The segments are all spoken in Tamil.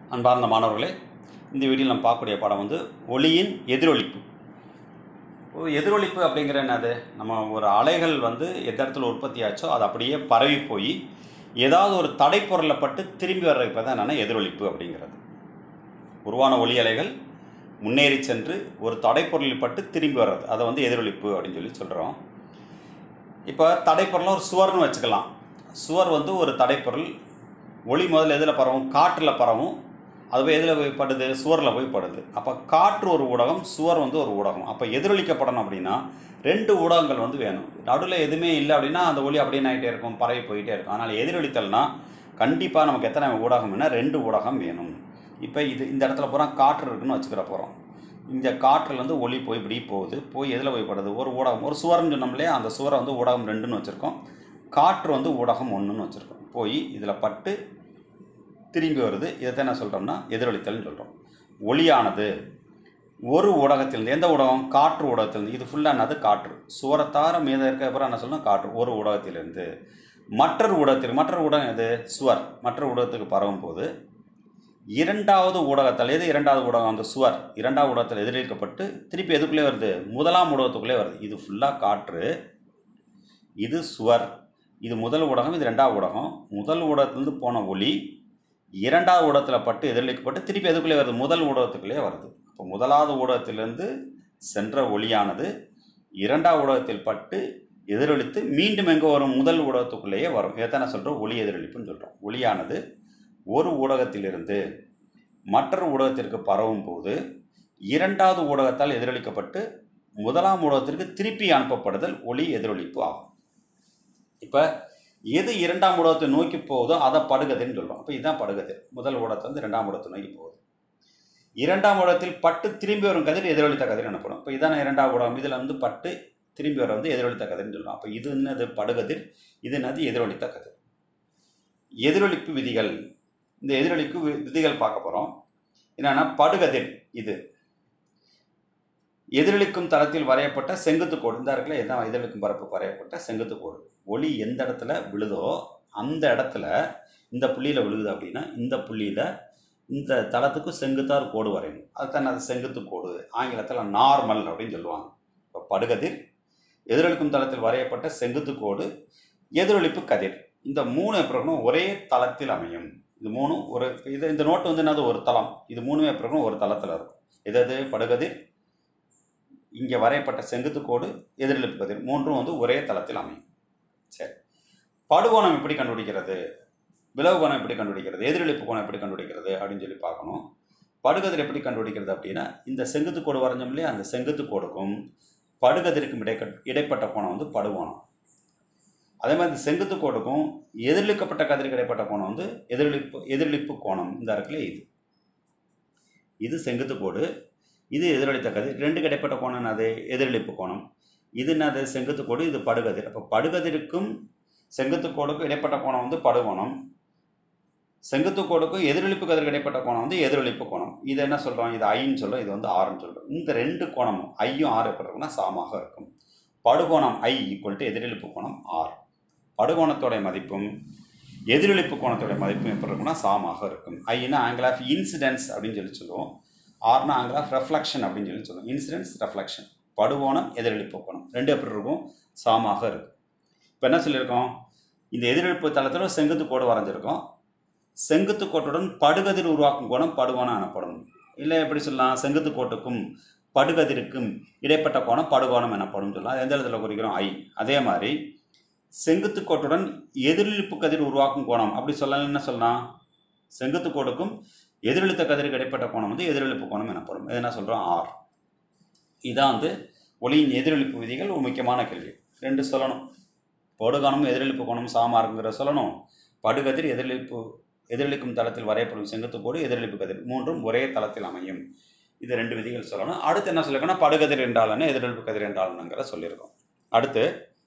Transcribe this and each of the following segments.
அன்பார்ந்த மாணவர்களே இந்த வீடியோவில் நம்ம பார்க்கக்கூடிய பாடம் வந்து ஒளியின் எதிரொலிப்பு ஒரு எதிரொலிப்பு அப்படிங்கிற என்னது நம்ம ஒரு அலைகள் வந்து எந்த இடத்துல உற்பத்தி ஆச்சோ அது அப்படியே பரவி போய் ஏதாவது ஒரு தடைப்பொருளை பட்டு திரும்பி வர்றதுக்கு தான் என்னென்னா எதிரொலிப்பு அப்படிங்கிறது உருவான ஒளி அலைகள் முன்னேறி சென்று ஒரு தடைப்பொருளில் பட்டு திரும்பி வர்றது அதை வந்து எதிரொலிப்பு அப்படின்னு சொல்லி சொல்கிறோம் இப்போ தடைப்பொருளாக ஒரு சுவர்னு வச்சுக்கலாம் சுவர் வந்து ஒரு தடைப்பொருள் ஒளி முதல்ல எதில் பரவும் காற்றில் பரவும் அது போய் எதில் போய் படுது சுவரில் போய் படுது அப்போ காற்று ஒரு ஊடகம் சுவர் வந்து ஒரு ஊடகம் அப்போ எதிரொலிக்கப்படணும் அப்படின்னா ரெண்டு ஊடகங்கள் வந்து வேணும் நடுவில் எதுவுமே இல்லை அப்படின்னா அந்த ஒளி அப்படியே ஆகிட்டே இருக்கும் பரவி போயிட்டே இருக்கும் அதனால் எதிரொலித்தல்னா கண்டிப்பாக நமக்கு எத்தனை ஊடகம் வேணால் ரெண்டு ஊடகம் வேணும் இப்போ இது இந்த இடத்துல பூரா காற்று இருக்குன்னு வச்சுக்கிற போகிறோம் இந்த காற்றில் வந்து ஒளி போய் இப்படி போகுது போய் எதில் போய் படுது ஒரு ஊடகம் ஒரு சுவர்னு சொன்னோம்லே அந்த சுவரை வந்து ஊடகம் ரெண்டுன்னு வச்சுருக்கோம் காற்று வந்து ஊடகம் ஒன்றுன்னு வச்சுருக்கோம் போய் இதில் பட்டு திரும்பி வருது இதை என்ன சொல்கிறோம்னா எதிரொலித்தல்னு சொல்கிறோம் ஒளியானது ஒரு ஊடகத்திலிருந்து எந்த ஊடகம் காற்று ஊடகத்திலிருந்து இது ஃபுல்லானது காற்று சுவரத்தார மீத இருக்க அப்புறம் என்ன சொல்லணும் காற்று ஒரு ஊடகத்திலிருந்து மற்றொரு ஊடகத்திற்கு மற்றொரு ஊடகம் எது சுவர் மற்ற ஊடகத்துக்கு பரவும் போது இரண்டாவது ஊடகத்தில் எது இரண்டாவது ஊடகம் அந்த சுவர் இரண்டாவது ஊடகத்தில் எதிரொலிக்கப்பட்டு திருப்பி எதுக்குள்ளே வருது முதலாம் ஊடகத்துக்குள்ளே வருது இது ஃபுல்லாக காற்று இது சுவர் இது முதல் ஊடகம் இது ரெண்டாவது ஊடகம் முதல் ஊடகத்திலிருந்து போன ஒளி இரண்டாவது ஊடகத்தில் பட்டு எதிரொலிக்கப்பட்டு திருப்பி எதுக்குள்ளே வருது முதல் ஊடகத்துக்குள்ளே வருது இப்போ முதலாவது ஊடகத்திலிருந்து சென்ற ஒளியானது இரண்டாவது ஊடகத்தில் பட்டு எதிரொலித்து மீண்டும் எங்கே வரும் முதல் ஊடகத்துக்குள்ளேயே வரும் இதைத்தான் நான் சொல்கிறோம் ஒளி எதிரொலிப்புன்னு சொல்கிறோம் ஒளியானது ஒரு ஊடகத்திலிருந்து மற்றொரு ஊடகத்திற்கு பரவும் போது இரண்டாவது ஊடகத்தால் எதிரொலிக்கப்பட்டு முதலாம் ஊடகத்திற்கு திருப்பி அனுப்பப்படுதல் ஒளி எதிரொலிப்பு ஆகும் இப்போ எது இரண்டாம் ஊடகத்தை நோக்கி போகுதோ அதை படுகதின்னு சொல்கிறோம் அப்போ இதுதான் படுகதிர் முதல் ஊடகத்தை வந்து இரண்டாம் ஊடகத்தை நோக்கி போகுது இரண்டாம் ஊடகத்தில் பட்டு திரும்பி வரும் கதிர் எதிரொலித்த கதிர் எனப்படும் இப்போ இதான இரண்டாம் ஊடகம் இதில் வந்து பட்டு திரும்பி வர வந்து எதிரொலித்த கதிர்னு சொல்கிறோம் அப்போ இது என்னது படுகதிர் இது என்னது எதிரொலித்த கதிர் எதிரொலிப்பு விதிகள் இந்த எதிரொலிப்பு வி- விதிகள் பார்க்க போகிறோம் என்னென்னா படுகதிர் இது எதிரொலிக்கும் தளத்தில் வரையப்பட்ட செங்குத்து கோடு இந்த இருக்குல்ல என்ன எதிரொலிக்கும் பரப்பு வரையப்பட்ட செங்குத்து கோடு ஒளி எந்த இடத்துல விழுதோ அந்த இடத்துல இந்த புள்ளியில் விழுகுது அப்படின்னா இந்த புள்ளியில் இந்த தளத்துக்கு செங்குத்தார் கோடு வரையணும் அதுதான் அது செங்குத்து கோடு ஆங்கிலத்தில் நார்மல் அப்படின்னு சொல்லுவாங்க இப்போ படுகதிர் எதிரொலிக்கும் தளத்தில் வரையப்பட்ட செங்குத்து கோடு எதிரொலிப்பு கதிர் இந்த மூணு எப்படி இருக்கணும் ஒரே தளத்தில் அமையும் இது மூணும் ஒரு இது இந்த நோட்டு வந்து என்னது ஒரு தளம் இது மூணுமே எப்படி இருக்கணும் ஒரு தளத்தில் இருக்கும் எது எது படுகதிர் இங்கே வரையப்பட்ட செங்குத்து கோடு எதிரொலிப்பு கதிர் மூன்றும் வந்து ஒரே தளத்தில் அமையும் சரி படுகோணம் எப்படி கண்டுபிடிக்கிறது விலகு கோணம் எப்படி கண்டுபிடிக்கிறது எதிரொலிப்பு கோணம் எப்படி கண்டுபிடிக்கிறது அப்படின்னு சொல்லி பார்க்கணும் படுகதிர் எப்படி கண்டுபிடிக்கிறது அப்படின்னா இந்த செங்குத்து கோடு வரைஞ்சோம் இல்லையா அந்த செங்குத்து கோடுக்கும் படுகதிருக்கும் இடை இடைப்பட்ட கோணம் வந்து படுகோணம் அதே மாதிரி இந்த செங்குத்து கோடுக்கும் எதிரொலிக்கப்பட்ட கதிருக்கு இடைப்பட்ட கோணம் வந்து எதிரொலிப்பு எதிரொலிப்பு கோணம் இந்த இடத்துல இது இது செங்குத்து கோடு இது எதிரொலித்த கதிர் ரெண்டு இடைப்பட்ட கோணம் என்னது எதிரொலிப்பு கோணம் இது என்னது செங்குத்து கோடு இது படுகதிர் அப்போ படுகதிருக்கும் செங்குத்து கோடுக்கும் இடைப்பட்ட கோணம் வந்து படுகோணம் செங்குத்து கோடுக்கும் எதிரொலிப்பு கதிருக்கு இடைப்பட்ட கோணம் வந்து எதிரொலிப்பு கோணம் இது என்ன சொல்கிறோம் இது ஐன்னு சொல்கிறோம் இது வந்து ஆறுன்னு சொல்கிறோம் இந்த ரெண்டு கோணமும் ஐயும் ஆறு எப்படி இருக்கும்னா சமமாக இருக்கும் படுகோணம் ஐ ஈக்குவல் டு எதிரொலிப்பு கோணம் ஆர் படுகோணத்தோடைய மதிப்பும் எதிரொலிப்பு கோணத்தோடைய மதிப்பும் எப்படி இருக்கும்னா சமமாக இருக்கும் ஐன்னா ஆங்கிள் ஆஃப் இன்சிடென்ஸ் அப்படின்னு சொல்லி சொல்லுவோம் ஆர்னா ஆங்கிள் ஆஃப் ரெஃப்ளெக்ஷன் அப்படின்னு சொல்லி சொல்லுவோம் இன்சிடென்ஸ் ரெஃப்ளெக்ஷன் படுகோணம் எதிரொலிப்பு கோணம் ரெண்டு எப்படி இருக்கும் சமமாக இருக்கும் இப்போ என்ன சொல்லியிருக்கோம் இந்த எதிரொலிப்பு தளத்தில் செங்குத்து கோடு வரைஞ்சிருக்கோம் செங்குத்து கோட்டுடன் படுகதிர் உருவாக்கும் கோணம் படுகோணம் எனப்படும் இல்லை எப்படி சொல்லலாம் செங்குத்து கோட்டுக்கும் படுகதிருக்கும் இடைப்பட்ட கோணம் படுகோணம் எனப்படும் சொல்லலாம் அது எந்த இடத்துல குறிக்கிறோம் ஐ அதே மாதிரி செங்குத்து கோட்டுடன் எதிரொலிப்பு கதிர் உருவாக்கும் கோணம் அப்படி சொல்லலாம் என்ன சொல்லலாம் செங்குத்து கோடுக்கும் எதிரொலித்த கதிருக்கு இடைப்பட்ட கோணம் வந்து எதிரொலிப்பு கோணம் எனப்படும் இது என்ன சொல்கிறோம் ஆர் இதான் வந்து ஒளியின் எதிரொலிப்பு விதிகள் ஒரு முக்கியமான கேள்வி ரெண்டு சொல்லணும் படுகோணமும் எதிரொலிப்பு கோணமும் சாமா இருக்குங்கிற சொல்லணும் படுகதிர் எதிரொலிப்பு எதிரொலிக்கும் தளத்தில் வரையப்படும் செங்குத்து கோடு எதிரொலிப்பு கதிர் மூன்றும் ஒரே தளத்தில் அமையும் இது ரெண்டு விதிகள் சொல்லணும் அடுத்து என்ன சொல்லியிருக்கோம்னா படுகதிர் என்றால் என்ன எதிரொலிப்பு கதிர் என்றால் என்னங்கிற சொல்லியிருக்கோம் அடுத்து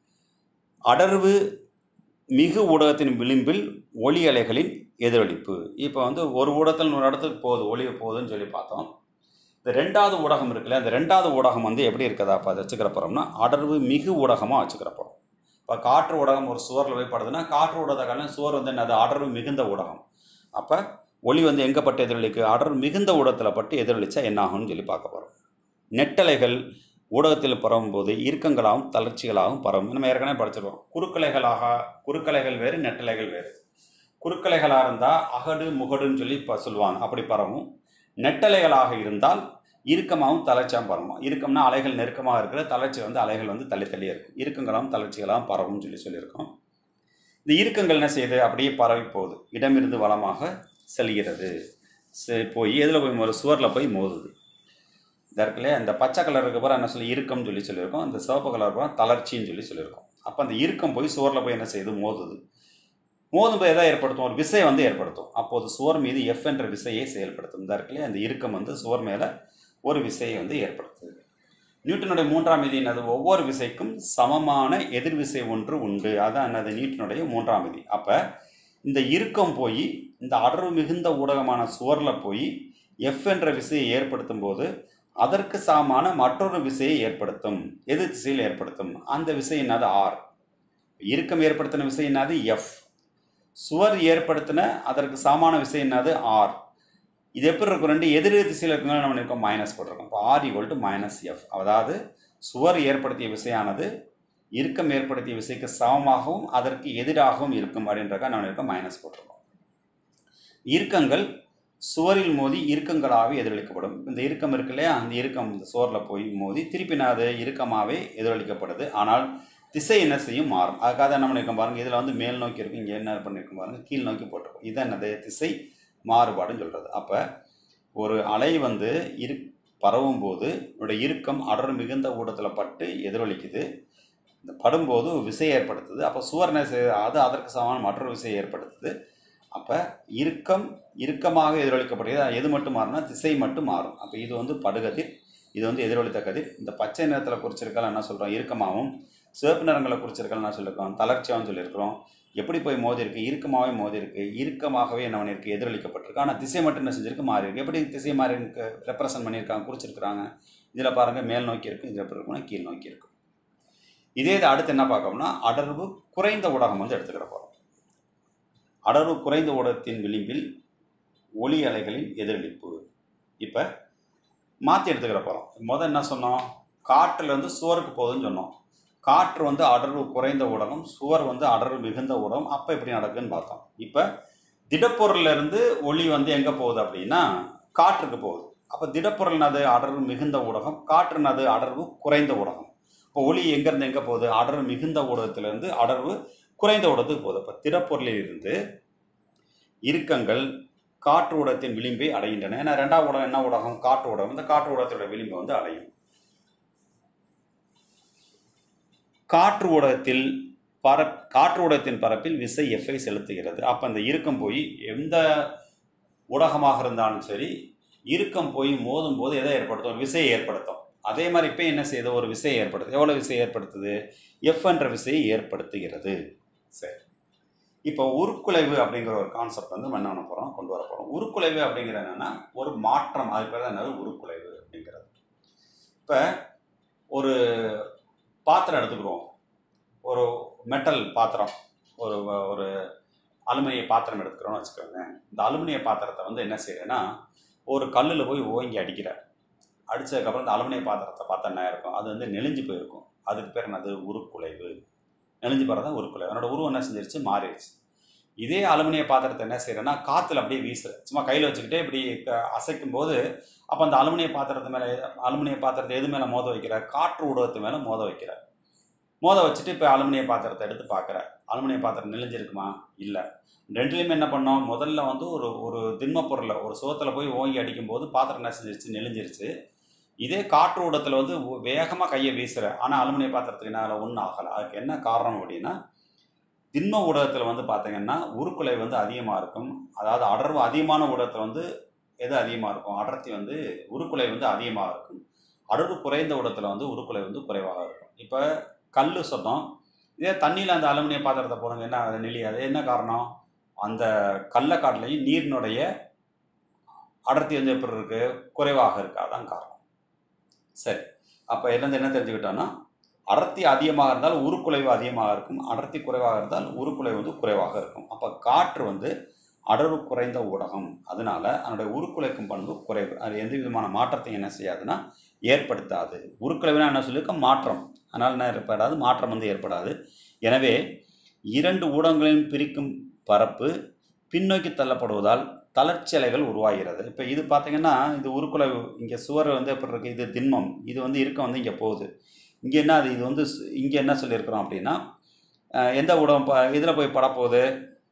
அடர்வு மிகு ஊடகத்தின் விளிம்பில் ஒளி அலைகளின் எதிரொலிப்பு இப்போ வந்து ஒரு ஊடகத்தில் ஒரு இடத்துக்கு போகுது ஒளி போகுதுன்னு சொல்லி பார்த்தோம் இந்த ரெண்டாவது ஊடகம் இருக்குல்ல அந்த ரெண்டாவது ஊடகம் வந்து எப்படி இருக்குதா அப்போ அதை வச்சுக்கிற போகிறோம்னா அடர்வு மிகு ஊடகமாக வச்சுக்கிற போகிறோம் இப்போ காற்று ஊடகம் ஒரு சுவரில் போய் படுதுன்னா காற்று ஊடகத்தாலும் சுவர் வந்து என்னது அடர்வு மிகுந்த ஊடகம் அப்போ ஒளி வந்து எங்கே பட்டு எதிரொலிக்கு அடர் மிகுந்த ஊடகத்தில் பட்டு எதிரொலிச்சா என்ன ஆகும்னு சொல்லி பார்க்க போகிறோம் நெட்டலைகள் ஊடகத்தில் பரவும்போது இறுக்கங்களாகவும் தளர்ச்சிகளாகவும் பரவும் நம்ம ஏற்கனவே படிச்சிருக்கோம் குறுக்கலைகளாக குறுக்கலைகள் வேறு நெட்டலைகள் வேறு குறுக்கலைகளாக இருந்தால் அகடு முகடுன்னு சொல்லி இப்போ சொல்லுவாங்க அப்படி பரவும் நெட்டலைகளாக இருந்தால் இறுக்கமாகவும் தளர்ச்சியாகவும் பரவும் இறுக்கம்னா அலைகள் நெருக்கமாக இருக்கிற தளர்ச்சி வந்து அலைகள் வந்து தள்ளி தள்ளி இருக்கும் இறுக்கங்களாகவும் தளர்ச்சிகளாகவும் பரவும்னு சொல்லி சொல்லியிருக்கோம் இந்த இறுக்கங்கள் என்ன செய்யுது அப்படியே பரவி போகுது இடமிருந்து வளமாக செல்கிறது சரி போய் எதில் போய் மோது சுவரில் போய் மோதுது இந்த இடத்துல இந்த பச்சை கலர் இருக்க பிறகு என்ன சொல்லி இறுக்கம்னு சொல்லி சொல்லியிருக்கோம் இந்த சிவப்பு கலர் பிறகு தளர்ச்சின்னு சொல்லி சொல்லியிருக்கோம் அப்போ அந்த இறுக்கம் போய் சுவரில் போய் என்ன செய்யுது மோதுது மோதும் போது எதை ஏற்படுத்தும் ஒரு விசை வந்து ஏற்படுத்தும் அப்போது சுவர் மீது எஃப் என்ற விசையை செயல்படுத்தும் இந்த இடத்துல அந்த இறுக்கம் வந்து சுவர் மேலே ஒரு விசையை வந்து ஏற்படுத்துது நியூட்டனுடைய மூன்றாம் விதி என்னது ஒவ்வொரு விசைக்கும் சமமான எதிர்விசை ஒன்று உண்டு அதான் என்னது நியூட்டனுடைய மூன்றாம் விதி அப்போ இந்த இறுக்கம் போய் இந்த அடர்வு மிகுந்த ஊடகமான சுவரில் போய் எஃப் என்ற விசையை ஏற்படுத்தும் போது அதற்கு சமமான மற்றொரு விசையை ஏற்படுத்தும் எதிர் திசையில் ஏற்படுத்தும் அந்த விசை என்னது ஆர் இறுக்கம் ஏற்படுத்தின விசை என்னது எஃப் சுவர் ஏற்படுத்தின அதற்கு சமமான விசை என்னது ஆர் இது எப்படி இருக்கும் ரெண்டு எதிர் திசையில் இருக்குங்க நம்ம இருக்கோம் மைனஸ் போட்டிருக்கோம் இப்போ R equal to minus F அதாவது சுவர் ஏற்படுத்திய விசையானது இறுக்கம் ஏற்படுத்திய விசைக்கு சமமாகவும் அதற்கு எதிராகவும் இருக்கும் அப்படின்றக்கா நம்ம இருக்கோம் மைனஸ் போட்டிருக்கோம் இறுக்கங்கள் சுவரில் மோதி இறுக்கங்களாகவே எதிரொலிக்கப்படும் இந்த இறுக்கம் இருக்கு இல்லையா அந்த இறுக்கம் இந்த சுவரில் போய் மோதி திருப்பி நான் அது இறுக்கமாகவே எதிரொலிக்கப்படுது ஆனால் திசை என்ன செய்யும் மாறும் அதுக்காக என்ன பண்ணியிருக்கோம் பாருங்கள் இதில் வந்து மேல் நோக்கி இருக்கும் இங்கே என்ன பண்ணியிருக்கோம் பாருங்கள் கீழ் நோக்கி போட்டிருக்கோம் இது என்னது திசை மாறுபாடுன்னு சொல்கிறது அப்போ ஒரு அலை வந்து இரு பரவும் போது இதோட இறுக்கம் அடர் மிகுந்த ஊடத்தில் பட்டு எதிரொலிக்குது இந்த படும்போது விசை ஏற்படுத்துது அப்போ சுவர் என்ன செய்யுது அது அதற்கு சமமான மற்றொரு விசையை ஏற்படுத்துது அப்போ இறுக்கம் இறுக்கமாக எதிரொலிக்கப்படுகிறது எது மட்டும் மாறும்னா திசை மட்டும் மாறும் அப்போ இது வந்து படுகதிர் இது வந்து எதிரொலித்த கதிர் இந்த பச்சை நிறத்தில் குறிச்சிருக்கால் என்ன சொல்கிறோம் இறுக்கமாகவும் சிவப்பு நிறங்களை குறிச்சிருக்கால் என்ன சொல்லியிருக்கோம் தளர்ச்சியாகவும் சொல்லியிருக்கிறோம் எப்படி போய் மோதி இருக்கு இறுக்கமாகவே மோதி இருக்கு இறுக்கமாகவே என்ன பண்ணியிருக்கு எதிரொலிக்கப்பட்டிருக்கு ஆனால் திசை மட்டும் என்ன செஞ்சிருக்கு மாறி இருக்கு எப்படி திசை மாறி இருக்கு ரெப்ரசன்ட் பண்ணியிருக்காங்க குறிச்சிருக்கிறாங்க இதில் பாருங்கள் மேல் நோக்கி இருக்கும் இதில் எப்படி இருக்கும்னா கீழ் நோக்கி இருக்கும் இதே இது அடுத்து என்ன பார்க்கணும்னா அடர்வு குறைந்த ஊடகம் வந்து எடுத்துக்கிற போகிறோம் அடர்வு குறைந்த ஊடகத்தின் விளிம்பில் ஒளி அலைகளின் எதிரொலிப்பு இப்போ மாற்றி எடுத்துக்கிற போகிறோம் முதல் என்ன சொன்னோம் காற்றுலேருந்து சுவருக்கு போகுதுன்னு சொன்னோம் காற்று வந்து அடர்வு குறைந்த ஊடகம் சுவர் வந்து அடர்வு மிகுந்த ஊடகம் அப்போ எப்படி நடக்குதுன்னு பார்த்தோம் இப்போ திடப்பொருள்லேருந்து ஒளி வந்து எங்கே போகுது அப்படின்னா காற்றுக்கு போகுது அப்போ திடப்பொருள்னது அடர்வு மிகுந்த ஊடகம் காற்றுனது அடர்வு குறைந்த ஊடகம் இப்போ ஒளி எங்கேருந்து எங்கே போகுது அடர்வு மிகுந்த ஊடகத்திலேருந்து அடர்வு குறைந்த ஊடகத்துக்கு போகுது அப்போ திடப்பொருளில் இருந்து இறுக்கங்கள் காற்று ஊடகத்தின் விளிம்பை அடைகின்றன ஏன்னா ரெண்டாவது ஊடகம் என்ன ஊடகம் காற்று ஊடகம் இந்த காற்று ஊடகத்தோட விளிம்பை வந்து அடையும் காற்று ஊடகத்தில் பர காற்று ஊடகத்தின் பரப்பில் விசை எஃப்ஐ செலுத்துகிறது அப்போ அந்த இறுக்கம் போய் எந்த ஊடகமாக இருந்தாலும் சரி இறுக்கம் போய் மோதும் போது எதை ஏற்படுத்தும் ஒரு விசையை ஏற்படுத்தும் அதே மாதிரி இப்போ என்ன செய்யுது ஒரு விசையை ஏற்படுத்துது எவ்வளோ விசையை ஏற்படுத்துது எஃப் என்ற விசையை ஏற்படுத்துகிறது சரி இப்போ உருக்குலைவு அப்படிங்கிற ஒரு கான்செப்ட் வந்து நம்ம என்ன பண்ண போகிறோம் கொண்டு வர போகிறோம் உருக்குலைவு அப்படிங்கிறது என்னென்னா ஒரு மாற்றம் அது பேர் தான் என்னது உருக்குலைவு அப்படிங்கிறது இப்போ ஒரு பாத்திரம் எடுத்துக்கிறோம் ஒரு மெட்டல் பாத்திரம் ஒரு ஒரு அலுமினிய பாத்திரம் எடுத்துக்கிறோம்னு வச்சுக்கோங்க இந்த அலுமினிய பாத்திரத்தை வந்து என்ன செய்யறேன்னா ஒரு கல்லில் போய் ஓங்கி அடிக்கிறேன் அடித்ததுக்கப்புறம் இந்த அலுமினிய பாத்திரத்தை பார்த்தா என்ன இருக்கும் அது வந்து நெளிஞ்சு போயிருக்கும் அதுக்கு பேர் என்னது உருக்குலைவு நெளிஞ்சு போகிறது தான் உருக்குலைவு அதனோட உருவம் என்ன செஞ்சிருச்சு மாறிடுச்சு இதே அலுமினிய பாத்திரத்தை என்ன செய்யறேன்னா காற்றுல அப்படியே வீசுற சும்மா கையில் வச்சுக்கிட்டே இப்படி க- அசைக்கும் போது அப்போ அந்த அலுமினிய பாத்திரத்து மேலே அலுமினிய பாத்திரத்தை எது மேலே மோத வைக்கிற காற்று ஊடகத்து மேலே மோத வைக்கிற மோத வச்சுட்டு இப்போ அலுமினிய பாத்திரத்தை எடுத்து பார்க்குற அலுமினிய பாத்திரம் நெளிஞ்சிருக்குமா இல்லை ரெண்டுலேயுமே என்ன பண்ணோம் முதல்ல வந்து ஒரு ஒரு திண்ம பொருளை ஒரு சுவத்தில் போய் ஓங்கி அடிக்கும்போது பாத்திரம் என்ன செஞ்சிருச்சு நெளிஞ்சிருச்சு இதே காற்று ஊடகத்தில் வந்து வேகமாக கையை வீசுகிற ஆனால் அலுமினிய பாத்திரத்துக்கு என்ன ஒன்றும் ஆகலை அதுக்கு என்ன காரணம் அப்படின்னா திண்ம ஊடகத்தில் வந்து பார்த்தீங்கன்னா உருக்குலை வந்து அதிகமாக இருக்கும் அதாவது அடர்வு அதிகமான ஊடகத்தில் வந்து எது அதிகமாக இருக்கும் அடர்த்தி வந்து உருக்குலை வந்து அதிகமாக இருக்கும் அடர்வு குறைந்த ஊடகத்தில் வந்து உருக்குலை வந்து குறைவாக இருக்கும் இப்போ கல் சொன்னோம் இதே தண்ணியில் அந்த அலுமினிய பாத்திரத்தை போடுங்க என்ன அது நெளியாது என்ன காரணம் அந்த கள்ளக்காட்டிலையும் நீரினுடைய அடர்த்தி வந்து எப்படி இருக்கு குறைவாக இருக்கு அதான் காரணம் சரி அப்போ என்ன என்ன தெரிஞ்சுக்கிட்டோன்னா அடர்த்தி அதிகமாக இருந்தால் உருக்குலைவு அதிகமாக இருக்கும் அடர்த்தி குறைவாக இருந்தால் உருக்குலைவு வந்து குறைவாக இருக்கும் அப்போ காற்று வந்து அடர்வு குறைந்த ஊடகம் அதனால அதனுடைய உருக்குலைக்கும் பண்பு குறைவு அது எந்த விதமான மாற்றத்தையும் என்ன செய்யாதுன்னா ஏற்படுத்தாது உருக்குலைவுனா என்ன சொல்லியிருக்க மாற்றம் அதனால் என்ன ஏற்படாது மாற்றம் வந்து ஏற்படாது எனவே இரண்டு ஊடகங்களையும் பிரிக்கும் பரப்பு பின்னோக்கி தள்ளப்படுவதால் தளர்ச்சி அலைகள் உருவாகிறது இப்போ இது பார்த்தீங்கன்னா இது உருக்குலைவு இங்கே சுவர் வந்து எப்படி இருக்குது இது திண்மம் இது வந்து இருக்க வந்து இங்கே போகுது இங்கே என்ன அது இது வந்து சு- இங்கே என்ன சொல்லியிருக்கிறோம் அப்படின்னா அஹ், எந்த ஊடகம் ப இதில் போய் படப்போகுது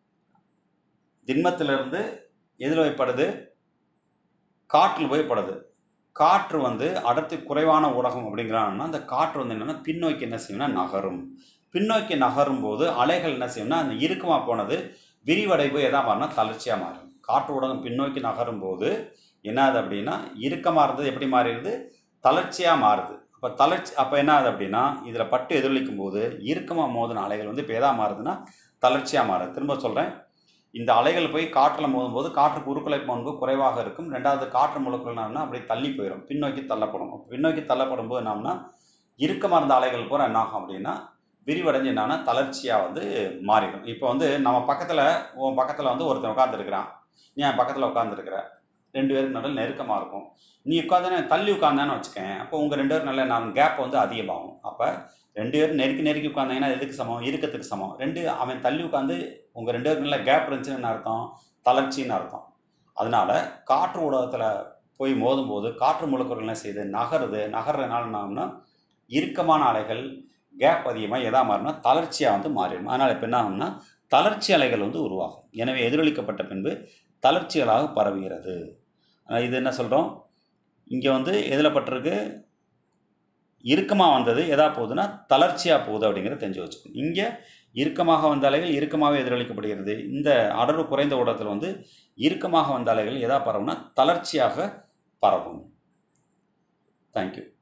திண்மத்திலிருந்து எதில் போய் படுது காற்றில் போய் படுது காற்று வந்து அடர்த்தி குறைவான ஊடகம் அப்படிங்கிறாங்கன்னா அந்த காற்று வந்து என்னென்னா பின்னோக்கி என்ன செய்யும்னா நகரும் பின்னோக்கி நகரும் போது அலைகள் என்ன செய்யும்னா அந்த இறுக்கமாக போனது விரிவடைவு எதா மாறினா தளர்ச்சியாக மாறும் காற்று ஊடகம் பின்னோக்கி நகரும் போது என்னது அப்படின்னா இறுக்கமாக இருந்தது எப்படி மாறிடுது தளர்ச்சியாக மாறுது அப்போ தளர்ச்சி அப்போ என்ன ஆகுது அப்படின்னா இதில் பட்டு எதிரொலிக்கும் போது இறுக்கமாக மோதின அலைகள் வந்து இப்போ எதா மாறுதுன்னா தளர்ச்சியாக மாறுது திரும்ப சொல்கிறேன் இந்த அலைகள் போய் காற்றில் மோதும்போது காற்றுக்கு உருக்குலை பண்பு குறைவாக இருக்கும் ரெண்டாவது காற்று முழுக்கள்னா அப்படியே தள்ளி போயிடும் பின்னோக்கி தள்ளப்படும் அப்ப பின்னோக்கி தள்ளப்படும் போது என்னன்னா இறுக்கமாக இருந்த அலைகள் பூரா என்ன ஆகும் அப்படின்னா விரிவடைஞ்சு என்னன்னா தளர்ச்சியாக வந்து மாறிடும் இப்போ வந்து நம்ம பக்கத்தில் உன் பக்கத்தில் வந்து ஒருத்தன் உட்காந்துருக்கிறான் நீ என் பக்கத்தில் உட்காந்துருக்கிற ரெண்டு பேருக்கு நடுவில் நெருக்கமாக இருக்கும் நீ உட்காந்து தள்ளி உட்காந்தான்னு வச்சுக்கேன் அப்போ உங்கள் ரெண்டு பேரும் நல்ல நான் கேப் வந்து அதிகமாகும் அப்போ ரெண்டு பேரும் நெருக்கி நெருக்கி உட்காந்தாங்கன்னா எதுக்கு சமம் இறுக்கத்துக்கு சமம் ரெண்டு அவன் தள்ளி உட்காந்து உங்கள் ரெண்டு பேருக்கு நல்ல கேப் இருந்துச்சுன்னு என்ன அர்த்தம் தளர்ச்சின்னு அர்த்தம் அதனால காற்று ஊடகத்தில் போய் மோதும்போது காற்று முழுக்கர்கள் என்ன செய்யுது நகருது நகர்றதுனால என்னன்னா இறுக்கமான அலைகள் கேப் அதிகமாக எதா மாறினா தளர்ச்சியாக வந்து மாறிடும் அதனால் இப்போ என்ன ஆகும்னா தளர்ச்சி அலைகள் வந்து உருவாகும் எனவே எதிரொலிக்கப்பட்ட பின்பு தளர்ச்சிகளாக பரவுகிறது ஆனா இது என்ன சொல்கிறோம் இங்கே வந்து எதில் பட்டிருக்கு இறுக்கமாக வந்தது எதா போகுதுன்னா தளர்ச்சியாக போகுது அப்படிங்கிறத தெரிஞ்சு வச்சுக்கணும் இங்கே இறுக்கமாக வந்த அலைகள் இறுக்கமாகவே எதிரொலிக்கப்படுகிறது இந்த அடர்வு குறைந்த ஊடகத்தில் வந்து இறுக்கமாக வந்த அலைகள் எதா பரவும்னா தளர்ச்சியாக பரவும் தேங்க்யூ